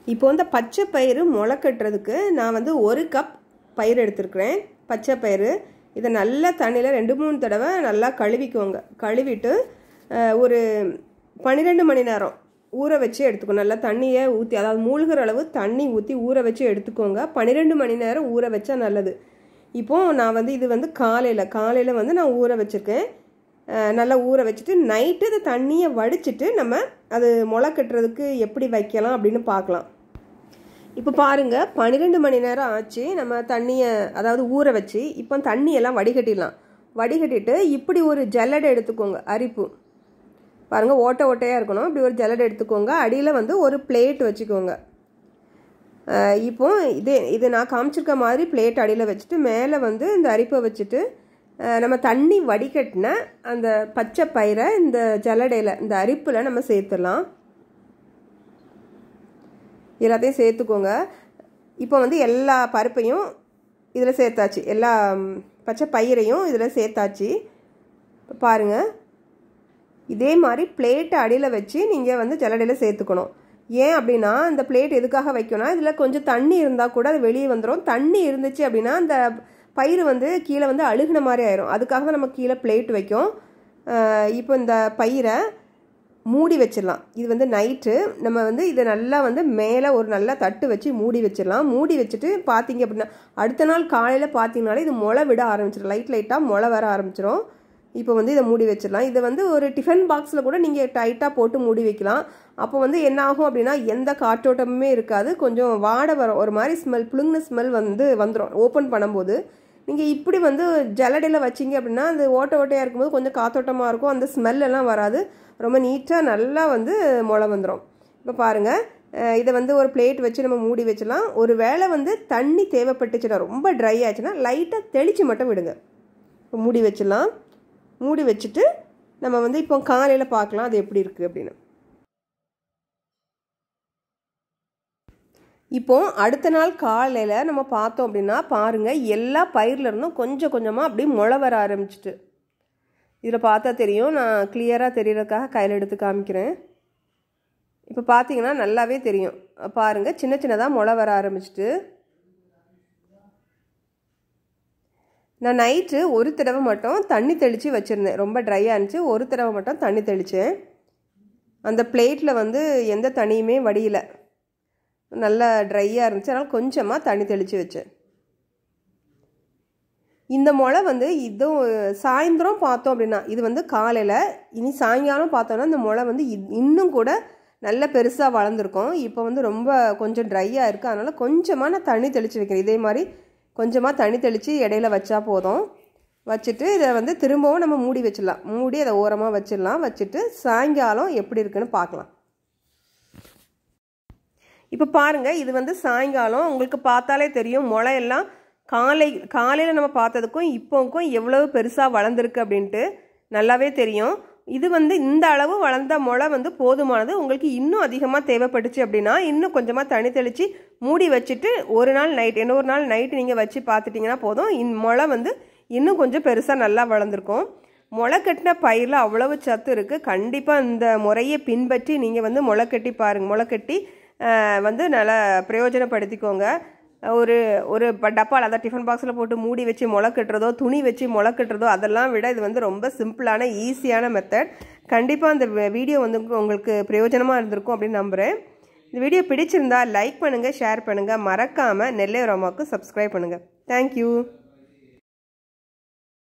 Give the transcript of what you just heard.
இப்போ வந்து பச்சை பயிறு முளை கட்டுறதுக்கு நான் வந்து ஒரு கப் பயிர் எடுத்துருக்குறேன் பச்சை பயிறு இதை நல்லா தண்ணியில் ரெண்டு மூணு தடவை நல்லா கழுவிக்குவோங்க கழுவிட்டு ஒரு பன்னிரெண்டு மணி நேரம் ஊற வச்சு எடுத்துக்கணும் நல்லா தண்ணியை ஊற்றி அதாவது மூழ்கிற அளவு தண்ணி ஊற்றி ஊற வச்சு எடுத்துக்கோங்க பன்னிரெண்டு மணி நேரம் ஊற வச்சா நல்லது இப்போது நான் வந்து இது வந்து காலையில் காலையில் வந்து நான் ஊற வச்சுருக்கேன் நல்லா ஊற வச்சுட்டு நைட்டு இந்த தண்ணியை வடிச்சிட்டு நம்ம அது முளை கட்டுறதுக்கு எப்படி வைக்கலாம் அப்படின்னு பார்க்கலாம் இப்போ பாருங்கள் பன்னிரெண்டு மணி நேரம் ஆச்சு நம்ம தண்ணியை அதாவது ஊற வச்சு இப்போ தண்ணியெல்லாம் வடிகட்டிடலாம் வடிகட்டிட்டு இப்படி ஒரு ஜல்லடை எடுத்துக்கோங்க அரிப்பு பாருங்கள் ஓட்டை ஓட்டையாக இருக்கணும் இப்படி ஒரு ஜல்லடை எடுத்துக்கோங்க அடியில் வந்து ஒரு பிளேட் வச்சுக்கோங்க இப்போ இது இது நான் காமிச்சிருக்க மாதிரி பிளேட் அடியில் வச்சுட்டு மேலே வந்து இந்த அரிப்பை வச்சுட்டு நம்ம தண்ணி வடிகட்டின அந்த பச்சை பயிரை இந்த ஜல்லடையில் இந்த அரிப்பில் நம்ம சேர்த்துடலாம் எல்லாத்தையும் சேர்த்துக்கோங்க இப்போ வந்து எல்லா பருப்பையும் இதில் சேர்த்தாச்சு எல்லா பச்சை பயிரையும் இதில் சேர்த்தாச்சு பாருங்கள் இதே மாதிரி பிளேட்டை அடியில் வச்சு நீங்கள் வந்து ஜல்லடையில் சேர்த்துக்கணும் ஏன் அப்படின்னா இந்த பிளேட் எதுக்காக வைக்கணும் இதில் கொஞ்சம் தண்ணி இருந்தால் கூட அது வெளியே வந்துடும் தண்ணி இருந்துச்சு அப்படின்னா அந்த பயிர் வந்து கீழே வந்து அழுகின மாதிரி ஆயிரும் அதுக்காக தான் நம்ம கீழே பிளேட் வைக்கும் இப்போ இந்த பயிரை மூடி வச்சிடலாம் இது வந்து நைட்டு நம்ம வந்து இதை நல்லா வந்து மேலே ஒரு நல்லா தட்டு வச்சு மூடி வச்சிடலாம் மூடி வச்சுட்டு பார்த்தீங்க அப்படின்னா அடுத்த நாள் காலையில் பார்த்தீங்கனாலே இது முளை விட ஆரம்பிச்சிடும் லைட் லைட்டாக முளை வர ஆரம்பிச்சிடும் இப்போ வந்து இதை மூடி வச்சிடலாம் இதை வந்து ஒரு டிஃபன் பாக்ஸில் கூட நீங்கள் டைட்டாக போட்டு மூடி வைக்கலாம் அப்போ வந்து என்ன ஆகும் அப்படின்னா எந்த காற்றோட்டமுமே இருக்காது கொஞ்சம் வாடை வரும் ஒரு மாதிரி ஸ்மெல் புழுங்கின ஸ்மெல் வந்து வந்துடும் ஓப்பன் பண்ணும்போது நீங்கள் இப்படி வந்து ஜல்லடையில் வச்சிங்க அப்படின்னா அந்த ஓட்ட ஓட்டையாக இருக்கும்போது கொஞ்சம் காத்தோட்டமாக இருக்கும் அந்த ஸ்மெல்லெல்லாம் வராது ரொம்ப நீட்டாக நல்லா வந்து முளை வந்துடும் இப்போ பாருங்கள் இதை வந்து ஒரு பிளேட் வச்சு நம்ம மூடி வச்சிடலாம் ஒரு வேளை வந்து தண்ணி தேவைப்பட்டுச்சுன்னா ரொம்ப ட்ரை ஆச்சுன்னா லைட்டாக தெளித்து மட்டும் விடுங்க இப்போ மூடி வச்சிடலாம் மூடி வச்சுட்டு நம்ம வந்து இப்போ காலையில் பார்க்கலாம் அது எப்படி இருக்குது அப்படின்னு இப்போ அடுத்த நாள் காலையில் நம்ம பார்த்தோம் அப்படின்னா பாருங்கள் எல்லா பயிரில் இருந்தும் கொஞ்சம் கொஞ்சமாக அப்படியே முளை வர ஆரம்பிச்சிட்டு இதில் பார்த்தா தெரியும் நான் கிளியராக தெரியறதுக்காக கையில் எடுத்து காமிக்கிறேன் இப்போ பார்த்தீங்கன்னா நல்லாவே தெரியும் பாருங்கள் சின்ன சின்னதாக முளை வர ஆரம்பிச்சிட்டு நான் நைட்டு ஒரு தடவை மட்டும் தண்ணி தெளித்து வச்சுருந்தேன் ரொம்ப ட்ரையாக இருந்துச்சு ஒரு தடவை மட்டும் தண்ணி தெளித்தேன் அந்த பிளேட்டில் வந்து எந்த தண்ணியுமே வடியல நல்லா ட்ரையாக இருந்துச்சு அதனால் கொஞ்சமாக தண்ணி தெளித்து வச்சேன் இந்த முளை வந்து இதுவும் சாயந்தரம் பார்த்தோம் அப்படின்னா இது வந்து காலையில் இனி சாயங்காலம் பார்த்தோன்னா இந்த முளை வந்து இன்னும் கூட நல்ல பெருசாக வளர்ந்துருக்கும் இப்போ வந்து ரொம்ப கொஞ்சம் ட்ரையாக இருக்குது அதனால் கொஞ்சமாக நான் தண்ணி தெளித்து வைக்கிறேன் இதே மாதிரி கொஞ்சமாக தண்ணி தெளித்து இடையில வச்சா போதும் வச்சுட்டு இதை வந்து திரும்பவும் நம்ம மூடி வச்சிடலாம் மூடி அதை ஓரமாக வச்சிடலாம் வச்சுட்டு சாயங்காலம் எப்படி இருக்குன்னு பார்க்கலாம் இப்போ பாருங்கள் இது வந்து சாயங்காலம் உங்களுக்கு பார்த்தாலே தெரியும் முளையெல்லாம் காலை காலையில் நம்ம பார்த்ததுக்கும் இப்போக்கும் எவ்வளவு பெருசாக வளர்ந்துருக்கு அப்படின்ட்டு நல்லாவே தெரியும் இது வந்து இந்த அளவு வளர்ந்த முளை வந்து போதுமானது உங்களுக்கு இன்னும் அதிகமாக தேவைப்பட்டுச்சு அப்படின்னா இன்னும் கொஞ்சமாக தண்ணி தெளித்து மூடி வச்சுட்டு ஒரு நாள் நைட் இன்னொரு நாள் நைட்டு நீங்கள் வச்சு பார்த்துட்டிங்கன்னா போதும் இந் முளை வந்து இன்னும் கொஞ்சம் பெருசாக நல்லா வளர்ந்துருக்கும் முளை கட்டின பயிரில் அவ்வளவு சத்து இருக்குது கண்டிப்பாக இந்த முறையை பின்பற்றி நீங்கள் வந்து முளை கட்டி பாருங்கள் முளை கட்டி வந்து நல்லா பிரயோஜனப்படுத்திக்கோங்க ஒரு ஒரு டப்பால் அதாவது டிஃபன் பாக்ஸில் போட்டு மூடி வச்சு முளை கட்டுறதோ துணி வச்சு முளை கட்டுறதோ அதெல்லாம் விட இது வந்து ரொம்ப சிம்பிளான ஈஸியான மெத்தட் கண்டிப்பாக அந்த வீடியோ வந்து உங்களுக்கு பிரயோஜனமாக இருந்திருக்கும் அப்படின்னு நம்புகிறேன் இந்த வீடியோ பிடிச்சிருந்தா லைக் பண்ணுங்கள் ஷேர் பண்ணுங்கள் மறக்காமல் நெல்லை ரோமாவுக்கு சப்ஸ்கிரைப் பண்ணுங்கள் தேங்க்யூ